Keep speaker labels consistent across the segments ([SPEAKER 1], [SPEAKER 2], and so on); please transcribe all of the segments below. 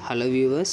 [SPEAKER 1] hello viewers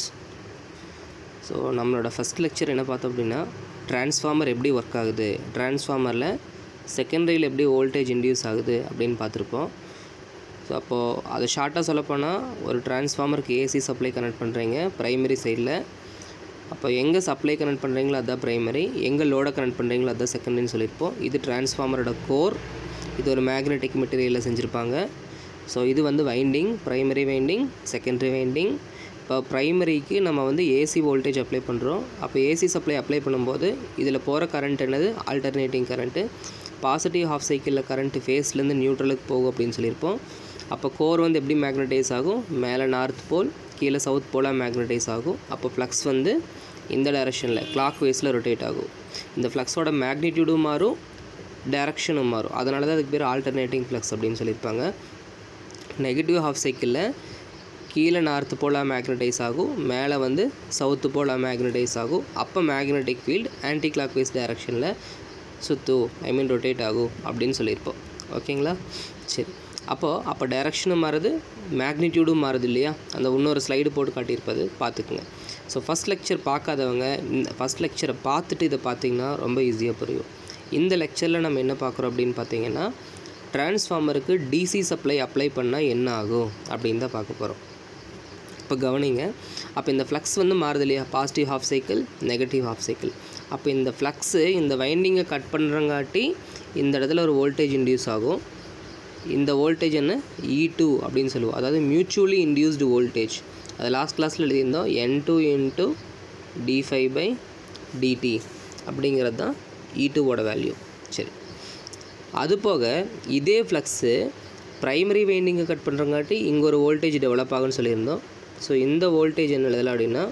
[SPEAKER 1] so நம்மளோட first lecture என்ன பார்த்தோம் அப்படின்னா ட்ரான்ஸ்ஃபார்மர் எப்படி ஒர்க் ஆகுது ட்ரான்ஸ்ஃபார்மரில் செகண்டரியில் எப்படி வோல்டேஜ் இன்டியூஸ் ஆகுது அப்படின்னு பார்த்துருப்போம் ஸோ அப்போது அதை ஷார்ட்டாக சொல்லப்போனால் ஒரு ட்ரான்ஸ்ஃபார்மருக்கு ஏசி சப்ளை கனெக்ட் பண்ணுறீங்க ப்ரைமரி சைடில் அப்போ எங்கே சப்ளை கனெக்ட் பண்ணுறீங்களோ அதுதான் ப்ரைமரி எங்கே லோடை கனெக்ட் பண்ணுறீங்களோ அதுதான் செகண்டரின்னு சொல்லியிருப்போம் இது ட்ரான்ஸ்ஃபார்மரோட கோர் இது ஒரு மேக்னெட்டிக் மெட்டீரியலில் செஞ்சுருப்பாங்க ஸோ இது வந்து winding primary winding secondary winding இப்போ ப்ரைமரிக்கு நம்ம வந்து ஏசி வோல்டேஜ் அப்ளை பண்ணுறோம் அப்போ ஏசி சப்ளை அப்ளை பண்ணும்போது இதில் போகிற கரண்ட் என்னது ஆல்டர்னேட்டிங் கரண்ட்டு பாசிட்டிவ் ஹாஃப் சைக்கிளில் கரண்ட்டு ஃபேஸ்லேருந்து நியூட்ரலுக்கு போகும் அப்படின்னு சொல்லியிருப்போம் அப்போ கோர் வந்து எப்படி மேக்னடைஸ் ஆகும் மேலே நார்த் போல் கீழே சவுத் போலாக மேக்னடைஸ் ஆகும் அப்போ ஃப்ளக்ஸ் வந்து இந்த டைரெக்ஷனில் கிளாக் வைஸில் ரொட்டேட் ஆகும் இந்த ஃப்ளக்ஸோட மேக்னிடியூடும் மாறும் டைரக்ஷனும் மாறும் அதனால தான் அதுக்கு பேர் ஆல்டர்னேட்டிங் ஃப்ளக்ஸ் அப்படின்னு சொல்லியிருப்பாங்க நெகட்டிவ் ஹாஃப் சைக்கிளில் கீழே நார்த்து போலாக மேக்னடைஸ் ஆகும் மேலே வந்து சவுத்து போலாக மேக்னடைஸ் ஆகும் அப்போ magnetic field anticlockwise டைரக்ஷனில் சுத்து ஐ மீன் ரொட்டேட் ஆகும் அப்படின்னு சொல்லியிருப்போம் ஓகேங்களா சரி அப்போது அப்போ டைரக்ஷனும் மாறுது மேக்னிடியூடும் மாறுது இல்லையா அந்த இன்னொரு ஸ்லைடு போட்டு காட்டியிருப்பது பார்த்துக்குங்க ஸோ ஃபஸ்ட் லெக்சர் பார்க்காதவங்க இந்த ஃபஸ்ட் லெக்சரை பார்த்துட்டு இதை பார்த்தீங்கன்னா ரொம்ப ஈஸியாக புரியும் இந்த லெக்சரில் நம்ம என்ன பார்க்குறோம் அப்படின்னு பார்த்தீங்கன்னா ட்ரான்ஸ்ஃபார்மருக்கு டிசி சப்ளை அப்ளை பண்ணால் என்ன ஆகும் அப்படின்னு தான் பார்க்க போகிறோம் இப்போ கவனிங்க அப்போ இந்த ஃப்ளக்ஸ் வந்து மாறுது இல்லையா positive half cycle negative half cycle அப்போ இந்த ஃப்ளக்ஸு இந்த வைண்டிங்கை கட் பண்ணுறங்காட்டி இந்த இடத்துல ஒரு வோல்டேஜ் இன்டியூஸ் ஆகும் இந்த வோல்டேஜ் என்ன இ டூ அப்படின்னு சொல்லுவோம் அதாவது மியூச்சுவலி இன்டியூஸ்டு வோல்டேஜ் அது லாஸ்ட் கிளாஸில் எழுதியிருந்தோம் N two into d phi by dt அப்படிங்கிறது தான் இ டூவோட வேல்யூ சரி அது போக இதே ஃப்ளக்ஸு ப்ரைமரி வைண்டிங்கை கட் பண்ணுறங்காட்டி இங்கே ஒரு வோல்டேஜ் டெவலப் ஆகும்னு சொல்லியிருந்தோம் ஸோ இந்த வோல்டேஜ் என்ன எழுதலாம் அப்படின்னா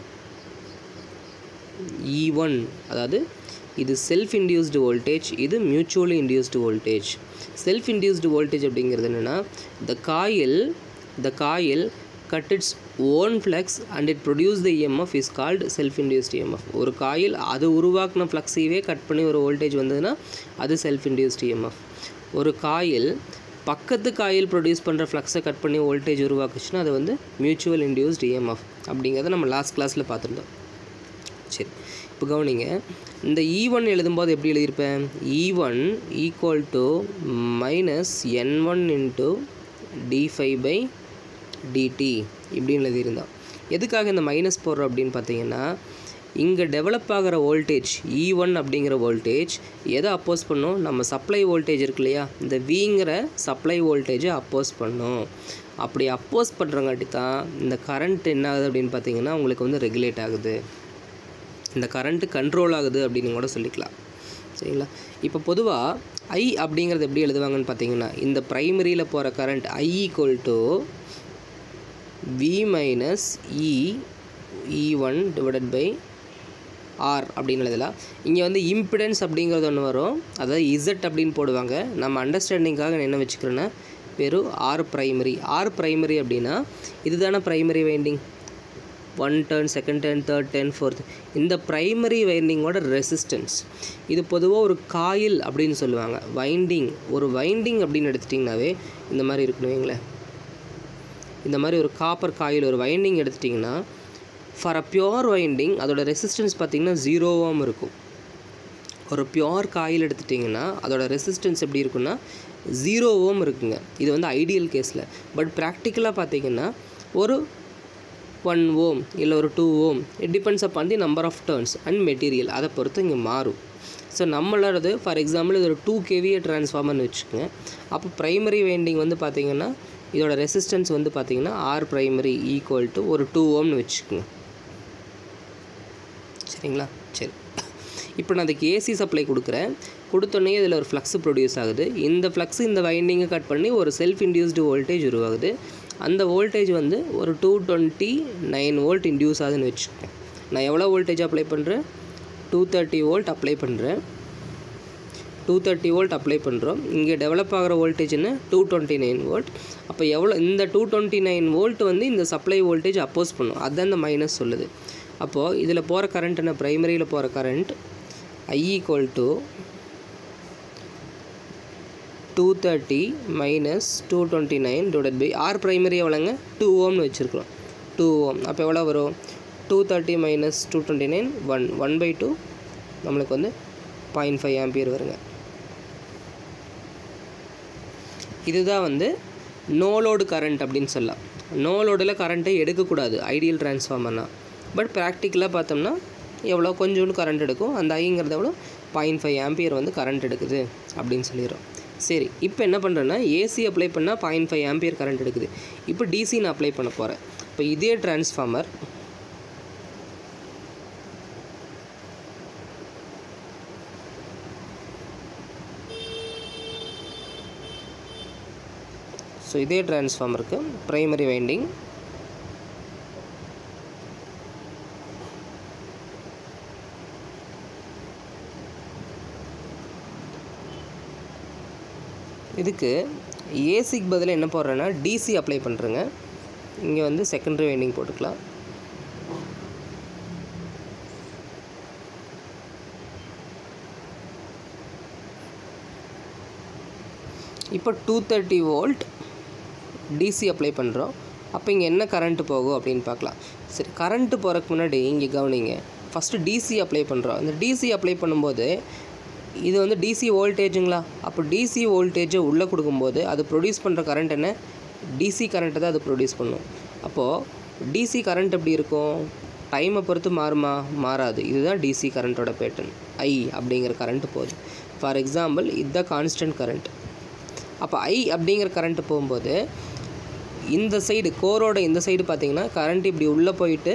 [SPEAKER 1] இ ஒன் அதாவது இது செல்ஃப் இன்டியூஸ்டு வோல்டேஜ் இது mutually induced voltage self induced voltage அப்படிங்கிறது என்னென்னா the coil the coil cut its own flux and it produce the EMF is called self induced EMF ஒரு காயில் அது உருவாக்கின ஃப்ளக்ஸையே கட் பண்ணி ஒரு வோல்டேஜ் வந்ததுன்னா அது செல்ஃப் இன்டியூஸ்டு இஎம்எஃப் ஒரு காயில் பக்கத்து காயில் ப்ரொடியூஸ் பண்ணுற ஃப்ளக்ஸை கட் பண்ணி வோல்டேஜ் உருவாக்குச்சுன்னா அது வந்து மியூச்சுவல் இன்டியூஸ்டு இஎம்எஃப் அப்படிங்கிறத நம்ம லாஸ்ட் கிளாஸில் பார்த்துருந்தோம் சரி இப்போ கவனிங்க இந்த இ ஒன் எழுதும்போது எப்படி எழுதியிருப்பேன் E one equal to minus N one into d phi by dt இப்படின்னு எழுதியிருந்தோம் எதுக்காக இந்த மைனஸ் போடுறோம் அப்படின்னு பார்த்தீங்கன்னா இங்கே டெவலப் ஆகிற வோல்டேஜ் இ ஒன் அப்படிங்கிற வோல்டேஜ் எதை அப்போஸ் பண்ணும் நம்ம சப்ளை வோல்டேஜ் இருக்கு இல்லையா இந்த விங்கிற சப்ளை வோல்டேஜை அப்போஸ் பண்ணும் அப்படி அப்போஸ் பண்ணுறங்காட்டி தான் இந்த கரண்ட் என்ன ஆகுது அப்படின்னு பார்த்தீங்கன்னா உங்களுக்கு வந்து ரெகுலேட் ஆகுது இந்த கரண்ட்டு கண்ட்ரோல் ஆகுது அப்படின்னு கூட சொல்லிக்கலாம் சரிங்களா இப்போ பொதுவாக ஐ அப்படிங்கிறது எப்படி எழுதுவாங்கன்னு பார்த்தீங்கன்னா இந்த ப்ரைமரியில் போகிற current I equal to V minus E E one divided by R அப்படின்னு எழுதலாம் இங்கே வந்து இம்பிடன்ஸ் அப்படிங்கிறது ஒன்று வரும் அதாவது இசட் அப்படின்னு போடுவாங்க நம்ம அண்டர்ஸ்டாண்டிங்காக நான் என்ன வச்சுக்கிறேன்னா வெறும் ஆர் ப்ரைமரி ஆர் ப்ரைமரி அப்படின்னா இதுதானே primary winding one turn second turn third turn fourth இந்த ப்ரைமரி வைண்டிங்கோட ரெசிஸ்டன்ஸ் இது பொதுவாக ஒரு காயில் அப்படின்னு சொல்லுவாங்க வைண்டிங் ஒரு வைண்டிங் அப்படின்னு எடுத்துட்டிங்கனாவே இந்த மாதிரி இருக்கணும் வைங்களேன் இந்த மாதிரி ஒரு காப்பர் காயில் ஒரு வைண்டிங் எடுத்துட்டிங்கன்னா ஃபார் அ பியோர் வைண்டிங் அதோட ரெசிஸ்டன்ஸ் பார்த்திங்கன்னா ஜீரோவாகவும் இருக்கும் ஒரு பியோர் காயில் எடுத்துட்டிங்கன்னா அதோட ரெசிஸ்டன்ஸ் எப்படி இருக்குன்னா ஜீரோவும் இருக்குங்க இது வந்து ஐடியல் கேஸில் பட் ப்ராக்டிக்கலாக பார்த்தீங்கன்னா ஒரு ஒன் ஓம் இல்லை ஒரு two ohm it depends upon the number of turns and material அதை பொறுத்து இங்கே மாறும் ஸோ நம்மளோடது ஃபார் எக்ஸாம்பிள் இது ஒரு டூ கேவிஏ ட்ரான்ஸ்ஃபார்மர்னு வச்சுக்கோங்க அப்போ ப்ரைமரி வைண்டிங் வந்து பார்த்திங்கன்னா இதோட ரெசிஸ்டன்ஸ் வந்து பார்த்திங்கன்னா ஆர் ப்ரைமரி ஈக்குவல் டு ஒரு டூ ஓம்னு வச்சுக்கோங்க சரிங்களா சரி இப்போ நான் அதுக்கு ஏசி சப்ளை கொடுக்குறேன் கொடுத்தோன்னே இதில் ஒரு ஃப்ளக்ஸ் ப்ரொடியூஸ் ஆகுது இந்த ஃப்ளக்ஸ் இந்த வைண்டிங்கை கட் பண்ணி ஒரு செல்ஃப் இன்டியூஸ்டு வோல்டேஜ் உருவாகுது அந்த வோல்டேஜ் வந்து ஒரு two twenty nine volt induce ஆகுதுன்னு வச்சுக்கோங்க நான் எவ்வளோ வோல்டேஜ் அப்ளை பண்ணுறேன் டூ தேர்ட்டி வோல்ட் அப்ளை பண்ணுறேன் டூ தேர்ட்டி வோல்ட் அப்ளை பண்ணுறோம் இங்கே டெவலப் ஆகிற வோல்டேஜ் என்ன டூ டுவெண்ட்டி நைன் வோல்ட் அப்போ எவ்வளோ இந்த டூ டுவெண்ட்டி நைன் வோல்ட் வந்து இந்த சப்ளை வோல்டேஜ் அப்போஸ் பண்ணும் அதுதான் இந்த மைனஸ் சொல்லுது அப்போது இதில் போகிற கரண்ட் என்ன ப்ரைமரியில் போகிற current I equal to two thirty minus two twenty nine divide by R primary எவ்வளோங்க டூ ஓம்னு வச்சுருக்கிறோம் டூ ஓம் அப்போ எவ்வளோ வரும் two thirty minus two twenty nine one one by two நம்மளுக்கு வந்து பாயிண்ட் ஃபைவ் ஆம்பியர் வருங்க இதுதான் வந்து நோ லோடு கரண்ட் அப்படின்னு சொல்லலாம் நோ லோடில் கரண்ட்டை எடுக்கக்கூடாது ஐடியல் டிரான்ஸ்ஃபார்மர்னா பட் ப்ராக்டிக்கலாக பார்த்தோம்னா எவ்வளோ கொஞ்சோண்டு கரண்ட் எடுக்கும் அந்த ஐங்கிறத எவ்வளோ பாயிண்ட் ஃபைவ் ஆம்பியர் வந்து கரண்ட் எடுக்குது அப்படின்னு சொல்லிடுறோம் சரி இப்போ என்ன பண்ணுறேன்னா ஏசி அப்ளை பண்ணால் பாயிண்ட் ஃபைவ் ஆம்பியர் கரண்ட் எடுக்குது இப்போ டிசி நான் அப்ளை பண்ண போகிறேன் இப்போ இதே டிரான்ஸ்ஃபார்மர் ஸோ இதே டிரான்ஸ்ஃபார்மருக்கு ப்ரைமரி வைண்டிங் இதுக்கு ஏசிக்கு பதிலாக என்ன போடுறேன்னா டிசி அப்ளை பண்ணுறேங்க இங்கே வந்து செகண்டரி வைண்டிங் போட்டுக்கலாம் இப்போ two thirty volt DC apply பண்ணுறோம் அப்போ இங்கே என்ன கரண்ட்டு போகும் அப்படின்னு பார்க்கலாம் சரி கரண்ட்டு போகிறதுக்கு முன்னாடி இங்கே கவனிங்க ஃபஸ்ட்டு டிசி அப்ளை பண்ணுறோம் இந்த டிசி அப்ளை பண்ணும்போது இது வந்து டிசி வோல்டேஜுங்களா அப்போ டிசி வோல்டேஜை உள்ளே கொடுக்கும்போது அது ப்ரொடியூஸ் பண்ணுற கரண்ட் என்ன டிசி கரண்ட்டை தான் அது ப்ரொடியூஸ் பண்ணும் அப்போது டிசி கரண்ட் எப்படி இருக்கும் டைமை பொறுத்து மாறுமா மாறாது இதுதான் டிசி கரண்ட்டோட பேட்டர்ன் ஐ அப்படிங்கிற கரண்ட் போகுது ஃபார் எக்ஸாம்பிள் இதுதான் கான்ஸ்டன்ட் கரண்ட் அப்போ ஐ அப்படிங்கிற கரண்ட்டு போகும்போது இந்த சைடு கோரோட இந்த சைடு பார்த்தீங்கன்னா கரண்ட் இப்படி உள்ளே போயிட்டு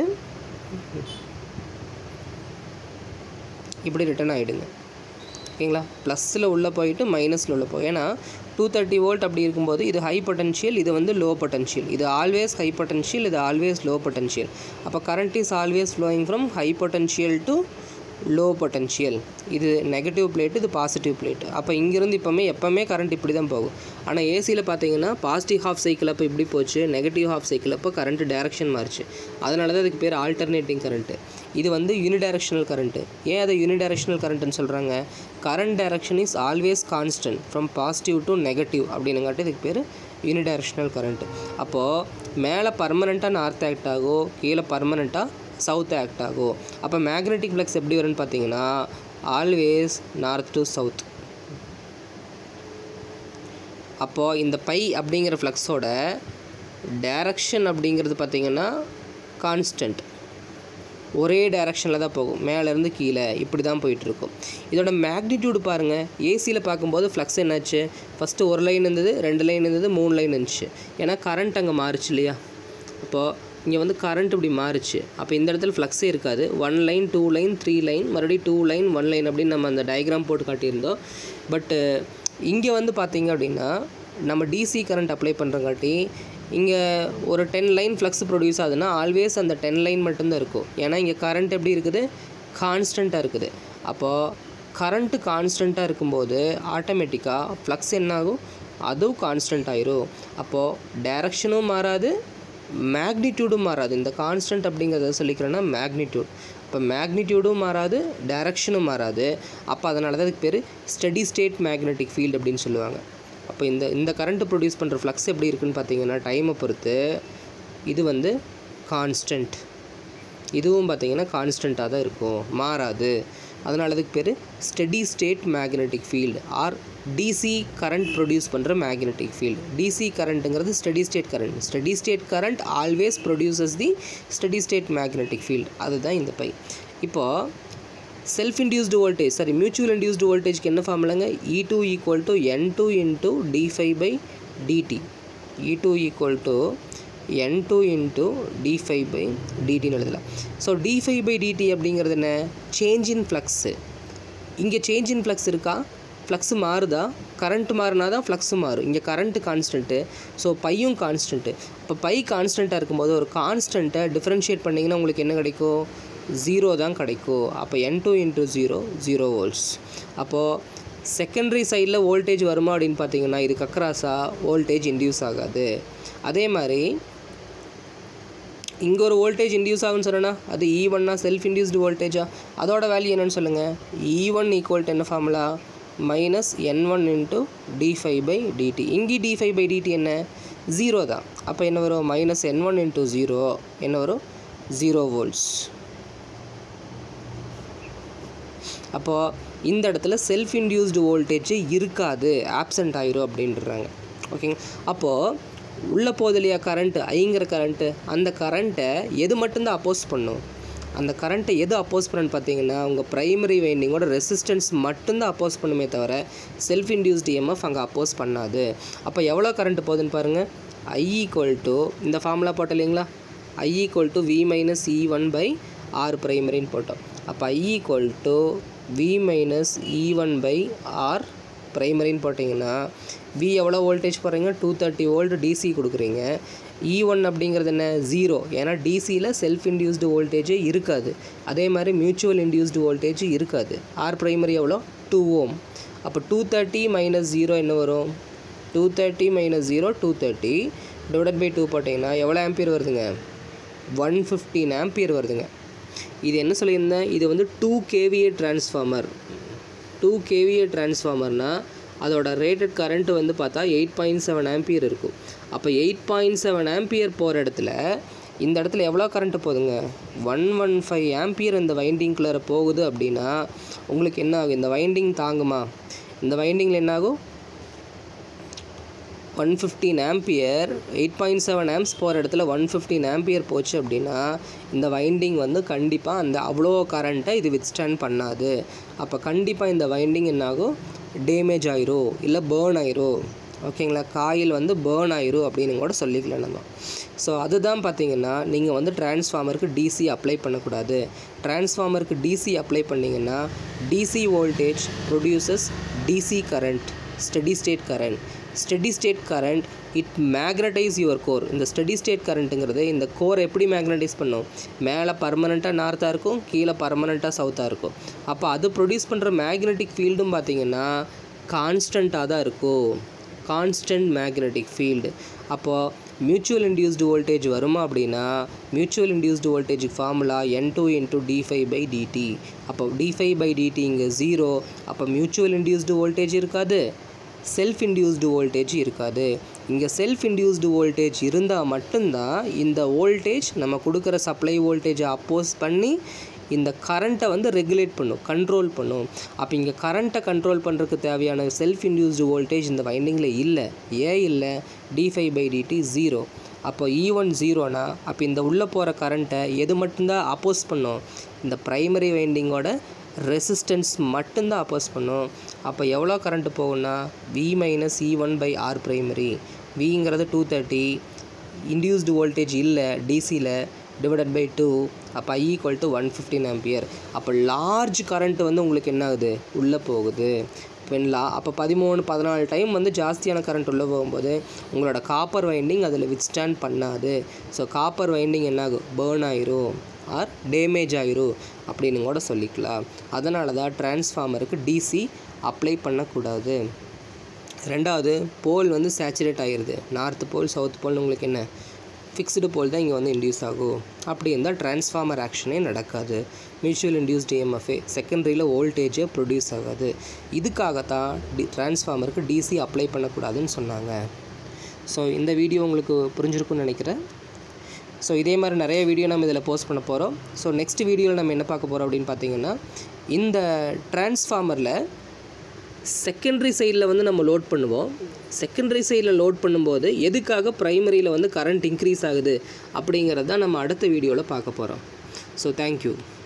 [SPEAKER 1] இப்படி ரிட்டர்ன் ஆகிடுங்க ஓகேங்களா ப்ளஸில் உள்ளே போயிட்டு மைனஸில் உள்ள போய் ஏன்னா டூ தேர்ட்டி வோல்ட் அப்படி இருக்கும்போது இது ஹை பொட்டன்ஷியல் இது வந்து லோ பொட்டன்ஷியல் இது ஆல்வேஸ் ஹை பொட்டன்ஷியல் இது ஆல்வேஸ் லோ பொட்டன்ஷியல் அப்போ current is always flowing from high potential to low potential இது நெகட்டிவ் பிளேட் இது பாசிட்டிவ் பிளேட் அப்போ இங்கேருந்து இப்போமே எப்போவுமே கரண்ட் இப்படி தான் போகும் ஆனால் ஏசியில் பார்த்தீங்கன்னா பாசிட்டிவ் ஹாஃப் சைக்கிள் அப்போ இப்படி போச்சு நெகட்டிவ் ஹாஃப் சைக்கிள் அப்போ கரண்ட் டேரக்ஷன் மாறிச்சு அதனால தான் அதுக்கு பேர் ஆல்டர்னேட்டிங் கரண்ட்டு இது வந்து யூனிடைரக்ஷனல் கரண்ட்டு ஏன் அதை யூனிடைரக்ஷனல் கரண்ட்டுன்னு சொல்கிறாங்க current direction is always constant from positive to negative அப்படின்னுங்காட்டி இதுக்கு பேர் யூனிடைரக்ஷனல் கரண்ட்டு அப்போது மேலே பர்மனெண்ட்டாக நார்த் ஆக்ட் ஆகும் கீழே பர்மனெண்ட்டாக சவுத் ஆக்ட் ஆகும் அப்போ மேக்னெட்டிக் ஃப்ளக்ஸ் எப்படி வரும்னு பார்த்தீங்கன்னா ஆல்வேஸ் நார்த் டு சவுத் அப்போது இந்த பை அப்படிங்கிற ஃப்ளக்ஸோட டைரக்ஷன் அப்படிங்கிறது பார்த்தீங்கன்னா கான்ஸ்டன்ட் ஒரே டைரக்ஷனில் தான் போகும் மேலேருந்து கீழே இப்படி தான் போயிட்டுருக்கும் இதோட மேக்னிடியூடு பாருங்கள் ஏசியில் பார்க்கும்போது ஃப்ளக்ஸ் என்னாச்சு ஃபஸ்ட்டு ஒரு லைன் இருந்தது ரெண்டு லைன் இருந்தது மூணு லைன் இருந்துச்சு ஏன்னா கரண்ட் அங்கே மாறுச்சு இல்லையா அப்போது இங்கே வந்து கரண்ட் இப்படி மாறுச்சு அப்போ இந்த இடத்துல ஃப்ளக்ஸே இருக்காது one line two line three line மறுபடியும் டூ லைன் ஒன் லைன் அப்படின்னு நம்ம அந்த டயக்ராம் போட்டு காட்டியிருந்தோம் பட்டு இங்கே வந்து பார்த்தீங்க அப்படின்னா நம்ம டிசி கரண்ட் அப்ளை பண்ணுறங்காட்டி இங்கே ஒரு டென் லைன் ஃப்ளக்ஸ் ப்ரொடியூஸ் ஆகுதுன்னா ஆல்வேஸ் அந்த டென் லைன் மட்டும்தான் இருக்கும் ஏன்னா இங்கே கரண்ட் எப்படி இருக்குது கான்ஸ்டண்ட்டாக இருக்குது அப்போது கரண்ட்டு கான்ஸ்டண்ட்டாக இருக்கும்போது ஆட்டோமேட்டிக்காக ஃப்ளக்ஸ் என்னாகும் அதுவும் கான்ஸ்டன்ட் ஆயிரும் அப்போது டைரக்ஷனும் மாறாது மேக்னிடியூடும் மாறாது இந்த கான்ஸ்டன்ட் அப்படிங்கிறத சொல்லிக்கிறேன்னா மேக்னிடியூட் இப்போ மேக்னிடியூடும் மாறாது டைரக்ஷனும் மாறாது அப்போ அதனால தான் அதுக்கு பேர் ஸ்டடி ஸ்டேட் மேக்னெட்டிக் ஃபீல்டு அப்படின்னு சொல்லுவாங்க அப்போ இந்த இந்த கரண்ட்டு ப்ரொடியூஸ் பண்ணுற ஃப்ளக்ஸ் எப்படி இருக்குன்னு பார்த்தீங்கன்னா டைமை பொறுத்து இது வந்து கான்ஸ்டன்ட் இதுவும் பார்த்தீங்கன்னா கான்ஸ்டண்ட்டாக தான் இருக்கும் மாறாது அதனால அதுக்கு பேர் steady state magnetic field or DC current produce பண்ணுற மேக்னெட்டிக் ஃபீல்டு டிசி கரண்ட்டுங்கிறது steady state current steady state current always produces the steady state magnetic field அதுதான் இந்த பை இப்போது self induced voltage sorry mutual induced வோல்டேஜ்க்கு என்ன ஃபார்முலாங்க E two equal to N two into d phi by dt E two equal to N two into d phi by டிடின்னு எழுதலாம் so d phi by dt அப்படிங்கிறது என்ன change in flux இங்கே change in flux இருக்கா flux மாறுதா current மாறினா தான் flux மாறும் இங்கே கரண்ட்டு கான்ஸ்டன்ட்டு ஸோ பையும் கான்ஸ்டன்ட்டு இப்போ பை கான்ஸ்டண்ட்டாக இருக்கும்போது ஒரு கான்ஸ்டண்ட்டை டிஃப்ரென்ஷியேட் பண்ணிங்கன்னா உங்களுக்கு என்ன கிடைக்கும் ஜீரோ தான் கிடைக்கும் அப்போ N two into zero zero volts அப்போது செகண்டரி சைடில் வோல்டேஜ் வருமா அப்படின்னு பார்த்தீங்கன்னா இதுக்கு அக்ராஸாக வோல்டேஜ் இன்டியூஸ் ஆகாது அதே மாதிரி இங்கே ஒரு வோல்டேஜ் இன்டியூஸ் ஆகும்னு சொன்னேன்னா அது இ ஒன்னா செல்ஃப் இன்டியூஸ்டு வோல்டேஜா அதோட வேல்யூ என்னன்னு சொல்லுங்கள் இ ஒன் ஈக்குவல் டு என்ன formula minus N one into d phi by dt இங்கே டி ஃபைவ் பை டிடி என்ன ஜீரோ தான் அப்போ என்ன வரும் minus N one into zero என்ன வரும் ஜீரோ வோல்ட்ஸ் அப்போது இந்த இடத்துல செல்ஃப் இன்டியூஸ்டு வோல்டேஜ் இருக்காது ஆப்சண்ட் ஆயிரும் அப்படின்றாங்க ஓகேங்க அப்போது உள்ளே போகுது இல்லையா கரண்ட்டு ஐங்கிற கரண்ட்டு அந்த கரண்ட்டை எது மட்டும்தான் அப்போஸ் பண்ணும் அந்த கரண்ட்டை எது அப்போஸ் பண்ணுன்னு பார்த்தீங்கன்னா உங்கள் ப்ரைமரி வைண்டிங்கோட ரெசிஸ்டன்ஸ் மட்டும்தான் அப்போஸ் பண்ணுமே தவிர செல்ஃப் இன்டியூஸ்டு EMF அங்கே அப்போஸ் பண்ணாது அப்போ எவ்வளோ கரண்ட் போகுதுன்னு பாருங்கள் ஐ ஈக்குவல் டு இந்த ஃபார்முலா போட்டோம் இல்லைங்களா I equal to V minus E one by R ப்ரைமரின்னு போட்டோம் அப்போ I equal to V minus E one by R ப்ரைமரின்னு போட்டிங்கன்னா வி எவ்வளோ வோல்டேஜ் போடுறீங்க டூ தேர்ட்டி வோல்ட் டிசி கொடுக்குறீங்க இ ஒன் அப்படிங்கிறது என்ன ஜீரோ ஏன்னா டிசியில் செல்ஃப் இன்டியூஸ்டு வோல்டேஜே இருக்காது அதே மாதிரி மியூச்சுவல் இன்டியூஸ்டு வோல்டேஜ் இருக்காது ஆர் ப்ரைமரி எவ்வளோ டூ ஓம் அப்போ டூ தேர்ட்டி மைனஸ் ஜீரோ என்ன வரும் two thirty minus zero two thirty divide by two போட்டிங்கன்னா எவ்வளோ ஆம்பியர் வருதுங்க ஒன் ஃபிஃப்டீன் ஆம்பியர் வருதுங்க இது என்ன சொல்லியிருந்தேன் இது வந்து two KVA transformer two KVA டிரான்ஸ்ஃபார்மர்னால் அதோட ரேட்டட் கரண்ட் வந்து பார்த்தா எயிட் பாயிண்ட் செவன் ஆம்பியர் இருக்கும் அப்போ எயிட் பாயிண்ட் செவன் ஆம்பியர் போகிற இடத்துல இந்த இடத்துல எவ்வளோ கரண்ட் போகுதுங்க ஒன் ஒன் ஃபைவ் ஆம்பியர் இந்த வைண்டிங்குள்ளே போகுது அப்படின்னா உங்களுக்கு என்ன ஆகும் இந்த வைண்டிங் தாங்குமா இந்த வைண்டிங்கில் என்ன ஆகும் one fifteen ampere eight point seven amps போகிற இடத்துல ஒன் ஃபிஃப்டீன் ஆம்பியர் போச்சு அப்படின்னா இந்த வைண்டிங் வந்து கண்டிப்பாக அந்த அவ்வளோ கரண்ட்டை இது வித்ஸ்டாண்ட் பண்ணாது அப்போ கண்டிப்பாக இந்த வைண்டிங் என்னாகும் டேமேஜ் ஆயிரும் இல்லை பேர்ன் ஆயிரும் ஓகேங்களா காயில் வந்து பேர்ன் ஆயிரும் அப்படின்னு கூட சொல்லிக்கலாம் நம்ம ஸோ அதுதான் பார்த்தீங்கன்னா நீங்கள் வந்து டிரான்ஸ்ஃபார்மருக்கு டிசி அப்ளை பண்ணக்கூடாது டிரான்ஸ்ஃபார்மருக்கு டிசி அப்ளை பண்ணிங்கன்னா DC voltage produces DC current steady state current steady state current it magnetize your core இந்த ஸ்டெடி ஸ்டேட் கரண்ட்டுங்கிறது இந்த கோர் எப்படி மேக்னடைஸ் பண்ணும் மேலே பர்மனெண்ட்டாக நார்த்தாக இருக்கும் கீழே பர்மனெண்ட்டாக சவுத்தாக இருக்கும் அப்போ அது ப்ரொடியூஸ் பண்ணுற மேக்னெட்டிக் ஃபீல்டும் பார்த்தீங்கன்னா கான்ஸ்டண்ட்டாக தான் இருக்கும் கான்ஸ்டன்ட் மேக்னெட்டிக் ஃபீல்டு அப்போது மியூச்சுவல் இன்டியூஸ்டு வோல்டேஜ் வருமா அப்படின்னா mutual induced voltage formula N two into d phi by dt அப்போ டி ஃபைவ் பை டிடி இங்கே ஜீரோ அப்போ மியூச்சுவல் இன்டியூஸ்டு வோல்டேஜ் இருக்காது செல்ஃப் இன்டியூஸ்டு வோல்டேஜ் இருக்காது இங்கே செல்ஃப் இன்டியூஸ்டு வோல்டேஜ் இருந்தால் மட்டும்தான் இந்த வோல்டேஜ் நம்ம கொடுக்குற சப்ளை வோல்டேஜை அப்போஸ் பண்ணி இந்த கரண்ட்டை வந்து ரெகுலேட் பண்ணும் கண்ட்ரோல் பண்ணும் அப்போ இங்கே கரண்ட்டை கண்ட்ரோல் பண்ணுறதுக்கு தேவையான செல்ஃப் இன்டியூஸ்டு வோல்டேஜ் இந்த வைண்டிங்கில் இல்லை ஏன் இல்லை d phi by dt zero அப்போ இ ஒன் ஜீரோனா அப்போ இந்த உள்ளே போகிற கரண்ட்டை எது மட்டும்தான் அப்போஸ் பண்ணும் இந்த ப்ரைமரி வைண்டிங்கோட ரெசிஸ்டன்ஸ் மட்டும்தான் அப்போஸ் பண்ணும் அப்போ எவ்வளோ கரண்ட் போகும்னா V minus E one by R primary விங்கிறது டூ தேர்ட்டி இன்டியூஸ்டு வோல்டேஜ் இல்லை டிசியில் டிவைடட் பை டூ அப்போ I equal to one fifteen ampere அப்போ லார்ஜ் கரண்ட் வந்து உங்களுக்கு என்ன ஆகுது உள்ளே போகுது பெண்லா அப்போ பதிமூணு பதினாலு டைம் வந்து ஜாஸ்தியான கரண்ட் உள்ளே போகும்போது உங்களோட காப்பர் வைண்டிங் அதில் வித்ஸ்டாண்ட் பண்ணாது ஸோ காப்பர் வைண்டிங் என்ன ஆகும் பேர்ன் ஆயிரும் ஆர் டேமேஜ் ஆயிரும் அப்படின்னு கூட சொல்லிக்கலாம் அதனால தான் டிரான்ஸ்ஃபார்மருக்கு டிசி அப்ளை பண்ணக்கூடாது ரெண்டாவது போல் வந்து சேச்சுரேட் ஆகிருது நார்த் போல் சவுத் போல் உங்களுக்கு என்ன ஃபிக்ஸ்டு போல் தான் இங்கே வந்து இன்டியூஸ் ஆகும் அப்படி இருந்தால் டிரான்ஸ்ஃபார்மர் ஆக்ஷனே நடக்காது மியூச்சுவல் இன்டியூஸ்ட் இஎம்எஃப்ஏ செகண்டரியில் வோல்டேஜே ப்ரொடியூஸ் ஆகாது இதுக்காகத்தான் டி டிரான்ஸ்ஃபார்மருக்கு டிசி அப்ளை பண்ணக்கூடாதுன்னு சொன்னாங்க ஸோ இந்த வீடியோ உங்களுக்கு புரிஞ்சிருக்கும்னு நினைக்கிறேன் ஸோ இதே மாதிரி நிறைய வீடியோ நம்ம இதில் போஸ்ட் பண்ண போகிறோம் ஸோ நெக்ஸ்ட் வீடியோவில் நம்ம என்ன பார்க்க போகிறோம் அப்படின்னு பார்த்தீங்கன்னா இந்த டிரான்ஸ்ஃபார்மரில் செகண்டரி சைடில் வந்து நம்ம லோட் பண்ணுவோம் செகண்டரி சைடில் லோட் பண்ணும்போது எதுக்காக ப்ரைமரியில் வந்து கரண்ட் இன்க்ரீஸ் ஆகுது அப்படிங்கிறது தான் நம்ம அடுத்த வீடியோவில் பார்க்க போகிறோம் ஸோ தேங்க்யூ